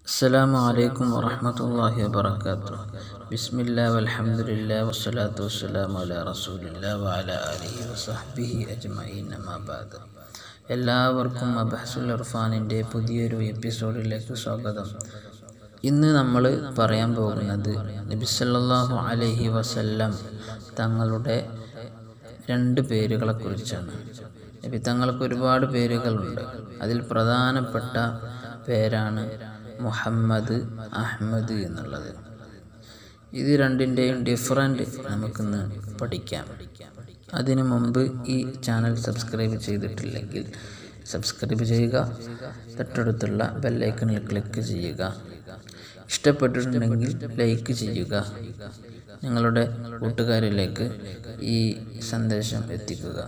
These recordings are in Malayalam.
السلام عليكم ورحمة الله وبركاته بسم الله والحمد لله والصلاة والسلام على رسول الله وعلى آله وصحبه أجمعين ما بعد എല്ലാവർക്കും അബഹസുൽ ഇർഫാനിൻ്റെ പുതിയൊരു എപ്പിസോഡിലേക്ക് സ്വാഗതം ഇന്ന് നമ്മൾ പറയാൻ പോകുന്നത് നബിസല്ലാഹു അലൈഹി വസല്ലം തങ്ങളുടെ രണ്ട് പേരുകളെ കുറിച്ചാണ് നബി തങ്ങൾക്ക് ഒരുപാട് പേരുകളുണ്ട് അതിൽ പ്രധാനപ്പെട്ട പേരാണ് മുഹമ്മദ് അഹമ്മദ് എന്നുള്ളത് ഇത് രണ്ടിൻ്റെയും ഡിഫറൻറ്റ് നമുക്കിന്ന് പഠിക്കാം അതിനു മുമ്പ് ഈ ചാനൽ സബ്സ്ക്രൈബ് ചെയ്തിട്ടില്ലെങ്കിൽ സബ്സ്ക്രൈബ് ചെയ്യുക തൊട്ടടുത്തുള്ള ബെല്ലൈക്കണിൽ ക്ലിക്ക് ചെയ്യുക ഇഷ്ടപ്പെട്ടിട്ടുണ്ടെങ്കിൽ ലൈക്ക് ചെയ്യുക നിങ്ങളുടെ കൂട്ടുകാരിലേക്ക് ഈ സന്ദേശം എത്തിക്കുക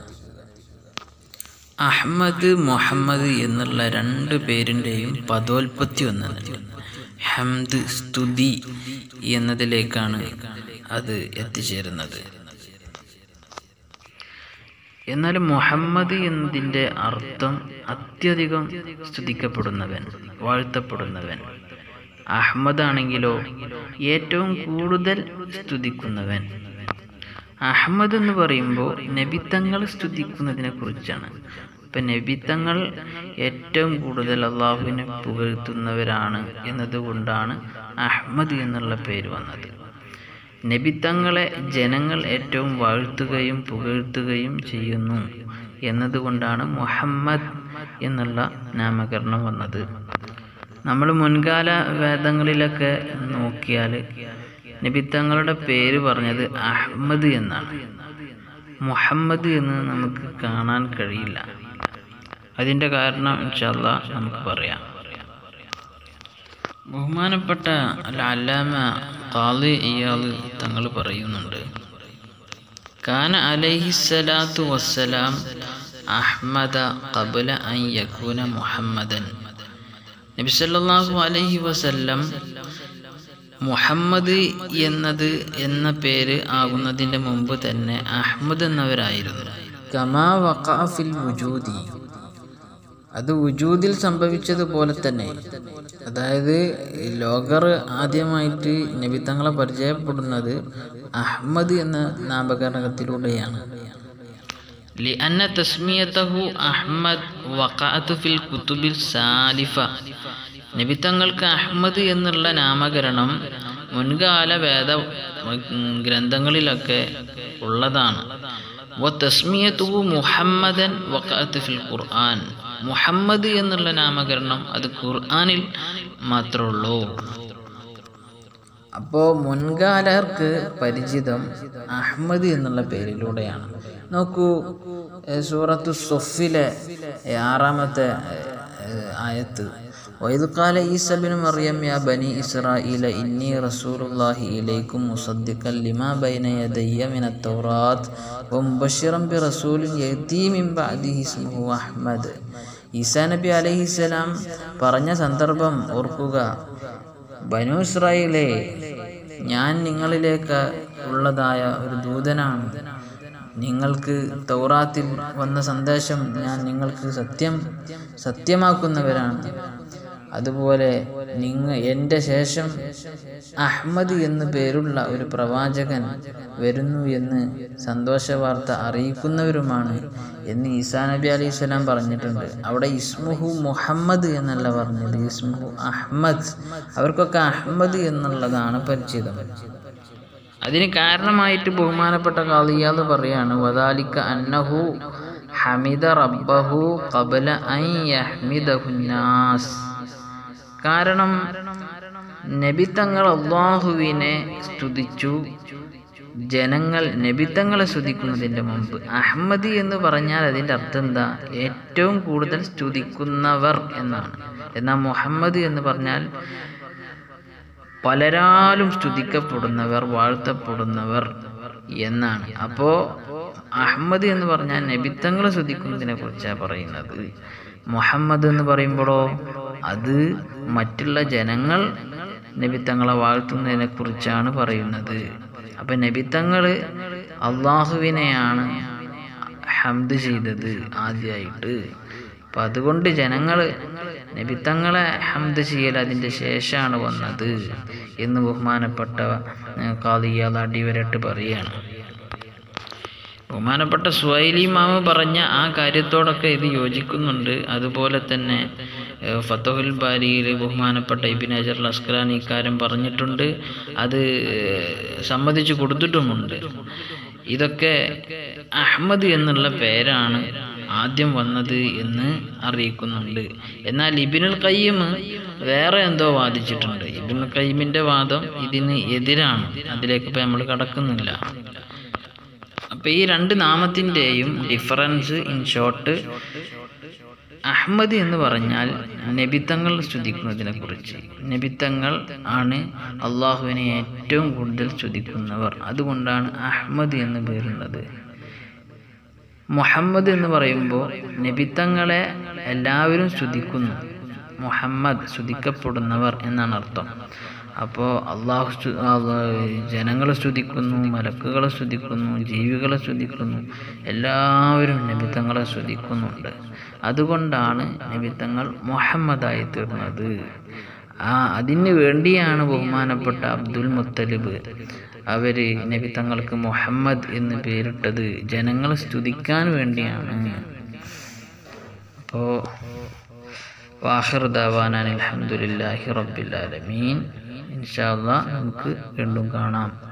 അഹമ്മദ് മുഹമ്മദ് എന്നുള്ള രണ്ട് പേരിൻ്റെയും പദോൽപത്തി ഒന്നത് ഹംദ് സ്തുതി എന്നതിലേക്കാണ് അത് എത്തിച്ചേരുന്നത് എന്നാൽ മുഹമ്മദ് എന്നതിൻ്റെ അർത്ഥം അത്യധികം സ്തുതിക്കപ്പെടുന്നവൻ വാഴ്ത്തപ്പെടുന്നവൻ അഹമ്മദ് ആണെങ്കിലോ ഏറ്റവും കൂടുതൽ സ്തുതിക്കുന്നവൻ അഹമ്മദ് എന്ന് പറയുമ്പോൾ നബിത്തങ്ങൾ സ്തുതിക്കുന്നതിനെ കുറിച്ചാണ് ഇപ്പം നബിത്തങ്ങൾ ഏറ്റവും കൂടുതൽ അള്ളാഹുവിനെ പുകഴ്ത്തുന്നവരാണ് എന്നതുകൊണ്ടാണ് അഹമ്മദ് എന്നുള്ള പേര് വന്നത് നബിത്തങ്ങളെ ജനങ്ങൾ ഏറ്റവും വാഴ്ത്തുകയും പുകഴ്ത്തുകയും ചെയ്യുന്നു എന്നതുകൊണ്ടാണ് മുഹമ്മദ് എന്നുള്ള നാമകരണം വന്നത് നമ്മൾ മുൻകാല വേദങ്ങളിലൊക്കെ നോക്കിയാൽ നബിത്തങ്ങളുടെ പേര് പറഞ്ഞത് അഹമ്മദ് എന്നാണ് മുഹമ്മദ് എന്ന് നമുക്ക് കാണാൻ കഴിയില്ല അതിൻ്റെ കാരണം ഇൻഷല്ല നമുക്ക് പറയാം ബഹുമാനപ്പെട്ട അല്ലാമ ഖാലി ഇയാൾ തങ്ങൾ പറയുന്നുണ്ട് കാന അലൈഹിസ്സലാത്തു വസ്സലാം അഹ്മദ ഖബല അൻ യകൂന മുഹമ്മദൻ നബി സല്ലല്ലാഹു അലൈഹി വസല്ലം മുഹമ്മദ് എന്നത് എന്ന പേര് ആകുന്നതിൻ്റെ മുമ്പ് തന്നെ അഹമ്മദ് എന്നവരായിരുന്നു കമാ വഖാഫിൽ വുജൂദി അത് വുജൂദിൽ സംഭവിച്ചതുപോലെ തന്നെ അതായത് ലോകർ ആദ്യമായിട്ട് നബിത്തങ്ങളെ പരിചയപ്പെടുന്നത് അഹമ്മദ് എന്ന നാമകരണത്തിലൂടെയാണ് لأن تسميته أحمد وقعت في الكتب السالفة നബിത്തങ്ങൾക്ക് അഹമ്മദ് എന്നുള്ള നാമകരണം മുൻകാല വേദ ഗ്രന്ഥങ്ങളിലൊക്കെ ഉള്ളതാണ് തസ്മിയത്തുഹു മുഹമ്മദൻ വഖഅത്ത് ഫിൽ ഖുർആൻ മുഹമ്മദ് എന്നുള്ള നാമകരണം അത് ഖുർആനിൽ മാത്രമുള്ളൂ അപ്പോൾ മുൻകാലർക്ക് പരിചിതം അഹമ്മദ് എന്നുള്ള പേരിലൂടെയാണ് നോക്കൂ സൂറത്തു സൊഫിലെ ആറാമത്തെ ആയത്ത് وإذ قال عيسى بن مريم يا بني إسرائيل إني رسول الله إليكم مصدقا لما بين يدي من التوراة ومبشرا برسول يأتي من بعده اسمه أحمد ഈസാ നബി അലൈഹിസ്സലാം പറഞ്ഞ സന്ദർഭം ഓർക്കുക ബനു ഇസ്രായേലേ ഞാൻ നിങ്ങളിലേക്ക് ഉള്ളതായ ഒരു ദൂതനാണ് നിങ്ങൾക്ക് തൗറാത്തിൽ വന്ന സന്ദേശം ഞാൻ നിങ്ങൾക്ക് സത്യം സത്യമാക്കുന്നവരാണ് അതുപോലെ നിങ്ങ എൻ്റെ ശേഷം അഹമ്മദ് എന്ന് പേരുള്ള ഒരു പ്രവാചകൻ വരുന്നു എന്ന് സന്തോഷ വാർത്ത അറിയിക്കുന്നവരുമാണ് എന്ന് ഈസാ നബി അലൈഹി സ്വലാം പറഞ്ഞിട്ടുണ്ട് അവിടെ ഇസ്മുഹു മുഹമ്മദ് എന്നല്ല പറഞ്ഞത് ഇസ്മുഹു അഹമ്മദ് അവർക്കൊക്കെ അഹമ്മദ് എന്നുള്ളതാണ് പരിചിതം അതിന് കാരണമായിട്ട് ബഹുമാനപ്പെട്ട കാളിയാന്ന് പറയാണ് വദാലിക്ക അന്നഹു ഹമിദ റബ്ബഹു ഖബല അൻ യഹ്മിദഹുന്നാസ് കാരണം നബിത്തങ്ങൾ അള്ളാഹുവിനെ സ്തുതിച്ചു ജനങ്ങൾ നബിത്തങ്ങളെ സ്തുതിക്കുന്നതിൻ്റെ മുമ്പ് അഹമ്മദ് എന്ന് പറഞ്ഞാൽ അതിൻ്റെ അർത്ഥം എന്താ ഏറ്റവും കൂടുതൽ സ്തുതിക്കുന്നവർ എന്നാണ് എന്നാൽ മുഹമ്മദ് എന്ന് പറഞ്ഞാൽ പലരാലും സ്തുതിക്കപ്പെടുന്നവർ വാഴ്ത്തപ്പെടുന്നവർ എന്നാണ് അപ്പോൾ അഹമ്മദ് എന്ന് പറഞ്ഞാൽ നബിത്തങ്ങളെ സ്തുതിക്കുന്നതിനെ കുറിച്ചാണ് പറയുന്നത് മുഹമ്മദ് എന്ന് പറയുമ്പോഴോ അത് മറ്റുള്ള ജനങ്ങൾ നബിത്തങ്ങളെ വാഴ്ത്തുന്നതിനെ കുറിച്ചാണ് പറയുന്നത് അപ്പം നബിത്തങ്ങൾ അള്ളാഹുവിനെയാണ് ഹംദ് ചെയ്തത് ആദ്യമായിട്ട് അപ്പം അതുകൊണ്ട് ജനങ്ങൾ നബിത്തങ്ങളെ ഹംദ് ചെയ്യൽ അതിൻ്റെ ശേഷമാണ് വന്നത് എന്ന് ബഹുമാനപ്പെട്ട കാതിയാൽ അടിവരട്ട് പറയുകയാണ് ബഹുമാനപ്പെട്ട സുഹൈലി മാമ പറഞ്ഞ ആ കാര്യത്തോടൊക്കെ ഇത് യോജിക്കുന്നുണ്ട് അതുപോലെ തന്നെ ഏഹ്, ഫത്തഹുൽ ബാരിയിൽ ബഹുമാനപ്പെട്ട ഇബിൻ അജർ അസ്കലാൻ ഇക്കാര്യം പറഞ്ഞിട്ടുണ്ട് അത് സമ്മതിച്ചു കൊടുത്തിട്ടുമുണ്ട് ഇതൊക്കെ അഹമ്മദ് എന്നുള്ള പേരാണ് ആദ്യം വന്നത് എന്ന് അറിയിക്കുന്നുണ്ട് എന്നാൽ ഇബിനുൽ കയ്യം വേറെ എന്തോ വാദിച്ചിട്ടുണ്ട് ഇബിനുൽ കയ്യമിൻ്റെ വാദം ഇതിന് എതിരാണ് അതിലേക്ക് ഇപ്പം നമ്മൾ കടക്കുന്നില്ല അപ്പൊ ഈ രണ്ട് നാമത്തിൻ്റെയും ഡിഫറൻസ് ഇൻ ഷോർട്ട് അഹമ്മദ് എന്ന് പറഞ്ഞാൽ നബിത്തങ്ങൾ സ്തുതിക്കുന്നതിനെ കുറിച്ച് നബിത്തങ്ങൾ ആണ് അള്ളാഹുവിനെ ഏറ്റവും കൂടുതൽ സ്തുതിക്കുന്നവർ അതുകൊണ്ടാണ് അഹമ്മദ് എന്ന് പേരുള്ളത് മുഹമ്മദ് എന്ന് പറയുമ്പോൾ നബിത്തങ്ങളെ എല്ലാവരും സ്തുതിക്കുന്നു മുഹമ്മദ് സ്തുതിക്കപ്പെടുന്നവർ എന്നാണ് അർത്ഥം അപ്പോൾ അള്ളാഹു സ്തു- ജനങ്ങളെ സ്തുതിക്കുന്നു മലക്കുകളെ സ്തുതിക്കുന്നു ജീവികളെ സ്തുതിക്കുന്നു എല്ലാവരും നബിത്തങ്ങളെ സ്തുതിക്കുന്നുണ്ട് അതുകൊണ്ടാണ് നബിത്തങ്ങൾ മുഹമ്മദായി തീർന്നത് ആ അതിന് വേണ്ടിയാണ് ബഹുമാനപ്പെട്ട അബ്ദുൽ മുത്തലിബ് അവര് നബി തങ്ങൾക്ക് മുഹമ്മദ് എന്ന് പേരിട്ടത് ജനങ്ങളെ സ്തുതിക്കാൻ വേണ്ടിയാണ് അപ്പോൾ വാഹിർ ദാവാനാൻ അലഹമുല്ലാഹി റബ്ബിൽ ആലമീൻ ഇൻഷാ അല്ലാ നമുക്ക് വീണ്ടും കാണാം